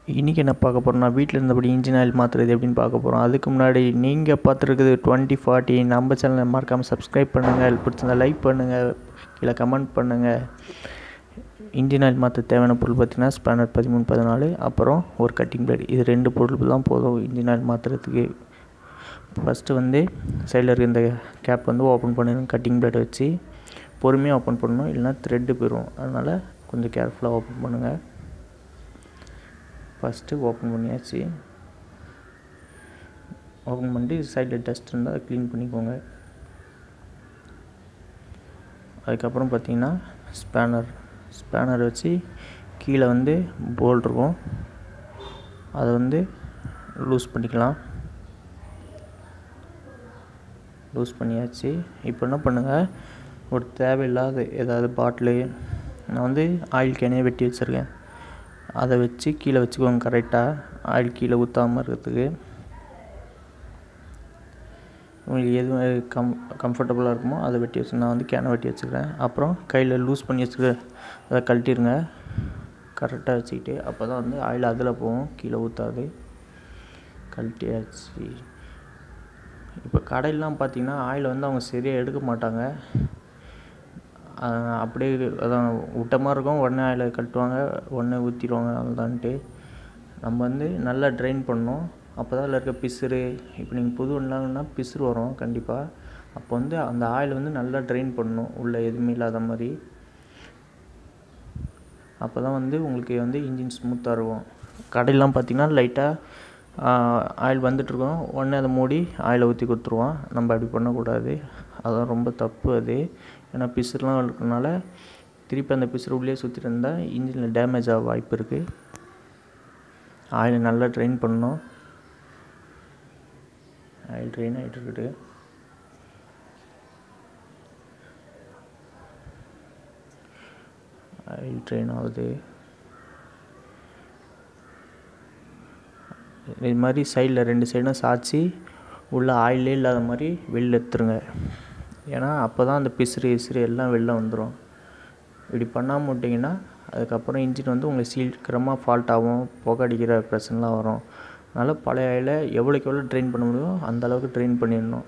இன்றைக்கி என்ன பார்க்க போகிறோம்னா வீட்டில் இருந்தபடி இன்ஜின் ஆயில் மாற்றுறது எப்படின்னு பார்க்க போகிறோம் அதுக்கு முன்னாடி நீங்கள் பார்த்துருக்குது டுவெண்ட்டி ஃபார்ட்டி நம்ம சேனலை மறக்காமல் சப்ஸ்கிரைப் பண்ணுங்கள் பிடிச்சிருந்தா லைக் பண்ணுங்கள் கீழே கமெண்ட் பண்ணுங்கள் இன்ஜின் ஆயில் மாற்ற தேவையான பொருள் பார்த்தீங்கன்னா ஸ்பேனர் பதிமூணு பதினாலு அப்புறம் ஒரு கட்டிங் பிளேட் இது ரெண்டு பொருள் தான் போதும் இன்ஜின் ஆயில் மாற்றுறதுக்கு ஃபஸ்ட்டு வந்து சைடில் இருக்க இந்த கேப் வந்து ஓப்பன் பண்ணிடணும் கட்டிங் பிளேட் வச்சு பொறுமையாக ஓப்பன் பண்ணணும் இல்லைனா த்ரெட்டு போயிடும் அதனால் கொஞ்சம் கேர்ஃபுல்லாக ஓப்பன் பண்ணுங்கள் ஃபஸ்ட்டு ஓப்பன் பண்ணியாச்சு ஓப்பன் பண்ணிட்டு சைடில் டஸ்ட் இருந்தால் அதை க்ளீன் பண்ணிக்கோங்க அதுக்கப்புறம் பார்த்தீங்கன்னா ஸ்பேனர் ஸ்பேனர் வச்சு கீழே வந்து போல்ட் இருக்கும் அதை வந்து லூஸ் பண்ணிக்கலாம் லூஸ் பண்ணியாச்சு இப்போ என்ன பண்ணுங்கள் ஒரு தேவையில்லாத ஏதாவது பாட்டிலு நான் வந்து ஆயில் கேனே வெட்டி வச்சுருக்கேன் அதை வச்சு கீழே வச்சுக்கோங்க கரெக்டாக ஆயில் கீழே ஊற்றாமல் இருக்கிறதுக்கு உங்களுக்கு எது கம் கம்ஃபர்டபுளாக இருக்குமோ அதை வெட்டி வச்சு நான் வந்து கேனை வெட்டி வச்சுக்கிறேன் அப்புறம் கையில் லூஸ் பண்ணி வச்சுக்க அதை கழட்டிடுங்க கரெக்டாக வச்சுக்கிட்டு அப்போ தான் வந்து ஆயில் அதில் போகும் கீழே ஊற்றாது கழட்டியாச்சு இப்போ கடையிலலாம் பார்த்தீங்கன்னா ஆயில் வந்து அவங்க சரியாக எடுக்க மாட்டாங்க அப்படியே அதான் விட்ட மாதிரி இருக்கும் உடனே ஆயில் கட்டுவாங்க உடனே ஊற்றிடுவாங்க அவ்வளோதான்ட்டு நம்ம வந்து நல்லா ட்ரைன் பண்ணணும் அப்போ தான் அதில் இருக்க பிசுறு இப்போ நீங்கள் புது வண்டிலாங்கன்னா பிசுறு வரும் கண்டிப்பாக அப்போ வந்து அந்த ஆயில் வந்து நல்லா ட்ரைன் பண்ணணும் உள்ளே எதுவுமே இல்லாத மாதிரி அப்போ தான் வந்து உங்களுக்கு வந்து இன்ஜின் ஸ்மூத்தாக இருக்கும் கடையிலாம் பார்த்தீங்கன்னா லைட்டாக ஆயில் வந்துட்டுருக்கோம் உடனே அதை மூடி ஆயிலை ஊற்றி கொடுத்துருவான் நம்ம அப்படி பண்ணக்கூடாது அதான் ரொம்ப தப்பு அது ஏன்னா பிசுறுலாம் இருக்கிறனால திருப்பி அந்த பிசுறு உள்ளே சுற்றிட்டு இருந்தால் இன்ஜினில் டேமேஜ் ஆக வாய்ப்பு இருக்குது ஆயில் நல்லா ட்ரைன் பண்ணணும் ஆயில் ட்ரெயின் ஆகிட்டு இருக்குது ஆயில் ட்ரெயின் ஆகுது இது மாதிரி சைடில் ரெண்டு சைடும் சாய்ச்சி உள்ள ஆயிலே இல்லாத மாதிரி வெளில எடுத்துருங்க ஏன்னா அப்போ தான் அந்த பிசுறு இசுறு எல்லாம் வெளில வந்துடும் இப்படி பண்ணாமல் விட்டிங்கன்னா அதுக்கப்புறம் இன்ஜின் வந்து உங்களுக்கு சீக்கிரமாக ஃபால்ட் ஆகும் புகை அடிக்கிற பிரச்சனைலாம் வரும் அதனால் பழைய ஆயிலை எவ்வளோக்கு எவ்வளோ ட்ரெயின் பண்ண முடியுமோ அந்த அளவுக்கு ட்ரெயின் பண்ணிடணும்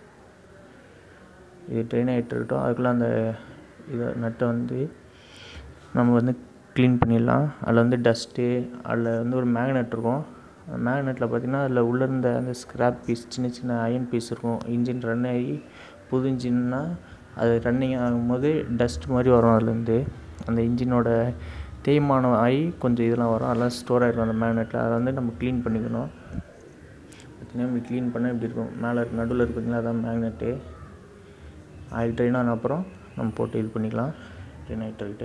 இது ட்ரெயின் ஆகிட்டு இருக்கட்டும் அதுக்குள்ளே அந்த இதை நட்டை வந்து நம்ம வந்து க்ளீன் பண்ணிடலாம் அதில் வந்து டஸ்ட்டு அதில் வந்து ஒரு மேக்னெட் இருக்கும் அந்த மேக்னெட்டில் பார்த்திங்கன்னா அதில் உள்ளே இருந்த அந்த ஸ்க்ராப் பீஸ் சின்ன சின்ன அயன் பீஸ் இருக்கும் இன்ஜின் ரன் ஆகி புது இன்ஜின்னா அது ரன்னிங் ஆகும்போது டஸ்ட் மாதிரி வரும் அதுலேருந்து அந்த இன்ஜினோட தேய்மானம் ஆகி கொஞ்சம் இதெல்லாம் வரும் அதெல்லாம் ஸ்டோர் ஆகிருக்கும் அந்த மேக்னெட்டில் அதை வந்து நம்ம க்ளீன் பண்ணிக்கணும் பார்த்திங்கன்னா இப்படி க்ளீன் பண்ணால் இப்படி இருக்கும் மேலே நடுவில் இருக்குதுங்களா அதான் மேக்னெட்டு ஆயில் ட்ரெயின் ஆன அப்புறம் நம்ம போட்டு இது பண்ணிக்கலாம் ட்ரெயின் ஆகிட்டு இருக்கு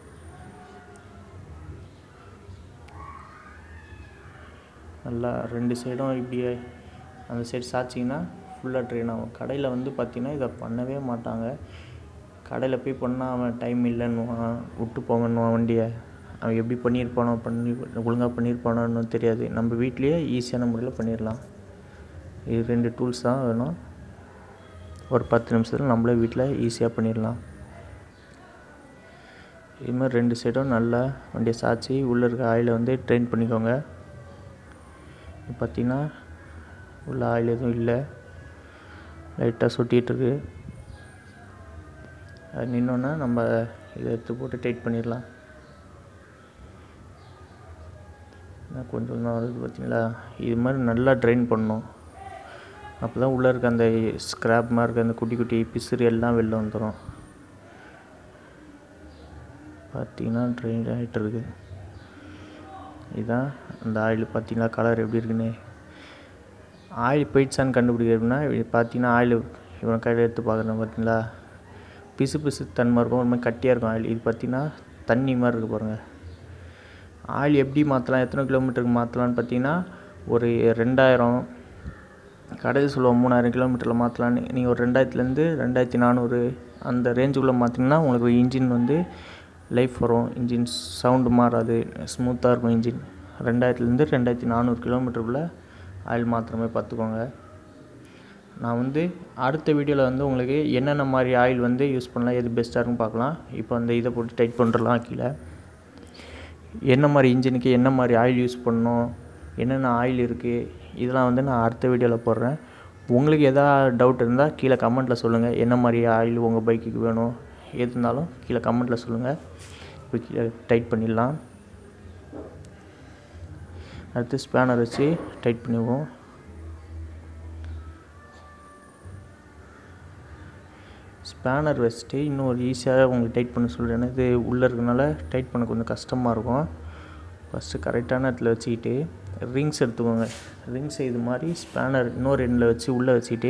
நல்லா ரெண்டு சைடும் இப்படி அந்த சைடு சாய்ச்சிங்கன்னா ஃபுல்லாக ட்ரெயின் ஆகும் கடையில் வந்து பார்த்திங்கன்னா இதை பண்ணவே மாட்டாங்க கடையில் போய் பண்ணால் அவன் டைம் இல்லைன்னுவான் விட்டு போங்கன்னுவான் வண்டியை அவன் எப்படி பண்ணியிருப்பானோ பண்ணி ஒழுங்காக பண்ணியிருப்பானோன்னு தெரியாது நம்ம வீட்லேயே ஈஸியான முறையில் பண்ணிடலாம் இது ரெண்டு டூல்ஸ் தான் வேணும் ஒரு பத்து நிமிஷத்தில் நம்மளே வீட்டில் ஈஸியாக பண்ணிடலாம் இது மாதிரி ரெண்டு சைடும் நல்லா வண்டியை சாய்ச்சி உள்ளே இருக்க ஆயிலை வந்து ட்ரெயின் பண்ணிக்கோங்க பார்த்திங்கன்னா உள்ள ஆயில் எதுவும் இல்லை லைட்டாக சுட்டிகிட்ருக்கு அது நின்னோன்னா நம்ம இதை எடுத்து போட்டு டைட் பண்ணிடலாம் கொஞ்சம் தான் வருது பார்த்தீங்களா இது மாதிரி நல்லா ட்ரைன் பண்ணணும் அப்போ தான் உள்ளே இருக்க அந்த ஸ்க்ராப் மாதிரி இருக்க அந்த குட்டி குட்டி பிசுறு எல்லாம் வெளில வந்துடும் பார்த்தீங்கன்னா ட்ரெயின் ஆகிட்டு இருக்கு இதுதான் அந்த ஆயில் பார்த்தீங்களா கலர் எப்படி இருக்குன்னு ஆயில் போயிடுச்சான்னு கண்டுபிடிக்கிறதுனா பார்த்தீங்கன்னா ஆயில் இவன் கையில் எடுத்து பார்க்குறேன் பார்த்தீங்களா பிசு பிசு தன்மை இருக்கும் ஒரு மாதிரி கட்டியாக இருக்கும் ஆயில் இது பார்த்தீங்கன்னா தண்ணி மாதிரி இருக்குது பாருங்கள் ஆயில் எப்படி மாற்றலாம் எத்தனை கிலோமீட்டருக்கு மாற்றலான்னு பார்த்தீங்கன்னா ஒரு ரெண்டாயிரம் கடையில் சொல்லுவோம் மூணாயிரம் கிலோமீட்டரில் மாற்றலான்னு நீங்கள் ஒரு ரெண்டாயிரத்துலேருந்து ரெண்டாயிரத்தி நானூறு அந்த ரேஞ்சுக்குள்ளே மாற்றிங்கன்னா உங்களுக்கு இன்ஜின் வந்து லைஃப் வரும் இன்ஜின் சவுண்டு மாறாது ஸ்மூத்தாக இருக்கும் இன்ஜின் ரெண்டாயிரத்துலேருந்து ரெண்டாயிரத்தி நானூறு கிலோமீட்டருக்குள்ளே ஆயில் மாற்றுற மாதிரி பார்த்துக்கோங்க நான் வந்து அடுத்த வீடியோவில் வந்து உங்களுக்கு என்னென்ன மாதிரி ஆயில் வந்து யூஸ் பண்ணலாம் எது பெஸ்ட்டாக இருக்குன்னு பார்க்கலாம் இப்போ அந்த இதை போட்டு டைட் பண்ணுறலாம் கீழே என்ன மாதிரி இன்ஜினுக்கு என்ன மாதிரி ஆயில் யூஸ் பண்ணணும் என்னென்ன ஆயில் இருக்குது இதெல்லாம் வந்து நான் அடுத்த வீடியோவில் போடுறேன் உங்களுக்கு எதாவது டவுட் இருந்தால் கீழே கமெண்ட்டில் சொல்லுங்கள் என்ன மாதிரி ஆயில் உங்கள் பைக்குக்கு வேணும் எது இருந்தாலும் கீழே கமெண்ட்டில் சொல்லுங்கள் இப்போ கீழே டைட் பண்ணிடலாம் அடுத்து ஸ்பேனர் வச்சு டைட் பண்ணிடுவோம் ஸ்பேனர் வச்சுட்டு இன்னும் ஒரு ஈஸியாக உங்களுக்கு டைட் பண்ண சொல்கிறேன் ஏன்னா இது உள்ளே இருக்கனால டைட் பண்ண கொஞ்சம் கஷ்டமாக இருக்கும் ஃபஸ்ட்டு கரெக்டான இடத்துல வச்சுக்கிட்டு ரிங்ஸ் எடுத்துக்கோங்க ரிங்ஸ் இது மாதிரி ஸ்பேனர் இன்னொரு எண்டில் வச்சு உள்ளே வச்சுக்கிட்டு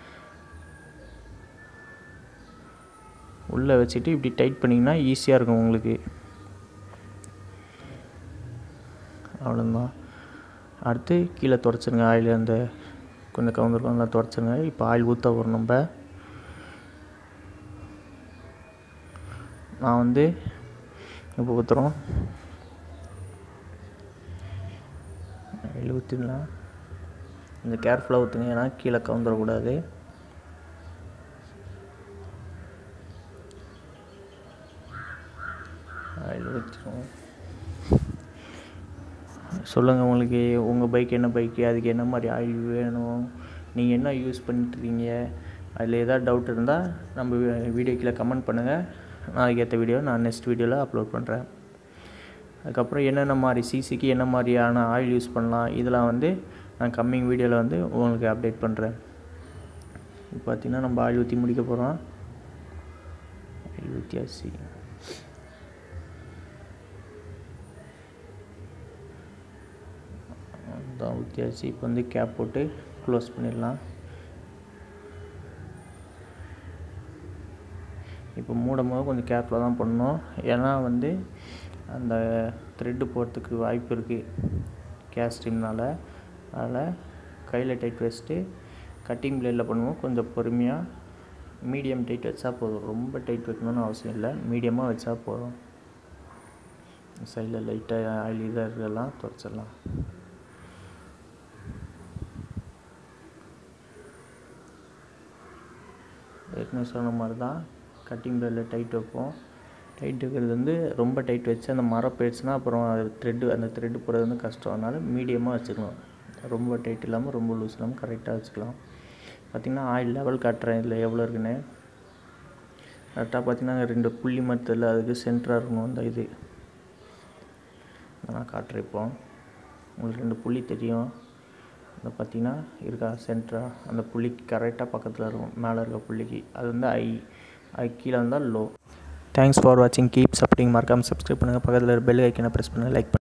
உள்ளே வச்சுட்டு இப்படி டைட் பண்ணிங்கன்னா ஈஸியாக இருக்கும் உங்களுக்கு அவ்வளோதான் அடுத்து கீழே தொடச்சிருங்க ஆயில் அந்த கொஞ்சம் கவுந்துருக்கோம்லாம் தொடச்சிருங்க இப்போ ஆயில் ஊற்ற வரும் நம்ம நான் வந்து இப்போ ஊற்றுறோம் ஆயில் ஊற்றிடலாம் கொஞ்சம் கேர்ஃபுல்லாக ஊற்றுங்க ஏன்னா கீழே கவுந்துடக்கூடாது ஆயில் ஊற்றிடுவோம் சொல்லுங்கள் உங்களுக்கு உங்கள் பைக் என்ன பைக்கு அதுக்கு என்ன மாதிரி ஆயில் வேணும் நீங்கள் என்ன யூஸ் பண்ணிட்டுருக்கீங்க அதில் ஏதாவது டவுட் இருந்தால் நம்ம வீடியோ கீழே கமெண்ட் பண்ணுங்கள் நாளைக்கு ஏற்ற வீடியோ நான் நெக்ஸ்ட் வீடியோவில் அப்லோட் பண்ணுறேன் அதுக்கப்புறம் என்னென்ன மாதிரி சிசிக்கு என்ன மாதிரியான ஆயில் யூஸ் பண்ணலாம் இதெல்லாம் வந்து நான் கம்மிங் வீடியோவில் வந்து உங்களுக்கு அப்டேட் பண்ணுறேன் இப்போ பார்த்திங்கன்னா நம்ம ஆயில் ஊற்றி முடிக்க போகிறோம் ஆயில் ஊற்றியாச்சு தான் ஊற்றியாச்சு இப்போ வந்து கேப் போட்டு க்ளோஸ் பண்ணிடலாம் இப்போ மூடும் போது கொஞ்சம் கேர்ஃபுல்லாக தான் பண்ணணும் ஏன்னா வந்து அந்த த்ரெட்டு போகிறதுக்கு வாய்ப்பு இருக்குது கேஸ்டிங்னால் அதனால் கையில் டைட் வச்சுட்டு கட்டிங் பிளேடில் பண்ணுவோம் கொஞ்சம் பொறுமையாக மீடியம் டைட் வச்சா போதும் ரொம்ப டைட் வைக்கணும்னு அவசியம் இல்லை மீடியமாக வச்சா போதும் சைடில் லைட்டாக ஆயில் இதாக இருக்கிறதெல்லாம் துடைச்சிடலாம் ஏற்கனவே சொன்ன மாதிரி தான் கட்டிங் பிளேடில் டைட் வைப்போம் டைட் வைக்கிறது வந்து ரொம்ப டைட் வச்சு அந்த மரம் போயிடுச்சுன்னா அப்புறம் அது த்ரெட்டு அந்த த்ரெட்டு போடுறது வந்து கஷ்டம் அதனால் மீடியமாக வச்சுக்கணும் ரொம்ப டைட் இல்லாமல் ரொம்ப லூஸ் இல்லாமல் கரெக்டாக வச்சுக்கலாம் பார்த்திங்கன்னா ஆயில் லெவல் காட்டுறேன் இதில் எவ்வளோ இருக்குன்னு கரெக்டாக பார்த்திங்கன்னா ரெண்டு புள்ளி மரத்தில் அதுக்கு சென்டராக இருக்கணும் அந்த இது நான் காட்டுறேன் இப்போ உங்களுக்கு ரெண்டு புள்ளி தெரியும் அந்த பார்த்திங்கன்னா இருக்கா சென்டரா அந்த புள்ளிக்கு கரெக்டாக பக்கத்தில் இருக்கும் மேலே இருக்க புள்ளிக்கு அது வந்து ஐ ஐ கீழே வந்தால் லோ தேங்க்ஸ் ஃபார் வாட்சிங் கீப் சப்போர்ட்டிங் மறக்காமல் சப்ஸ்கிரைப் பண்ணுங்கள் பக்கத்தில் பெல் ஐக்கனை ப்ரெஸ் பண்ணுங்கள் லைக் பண்ணுங்கள்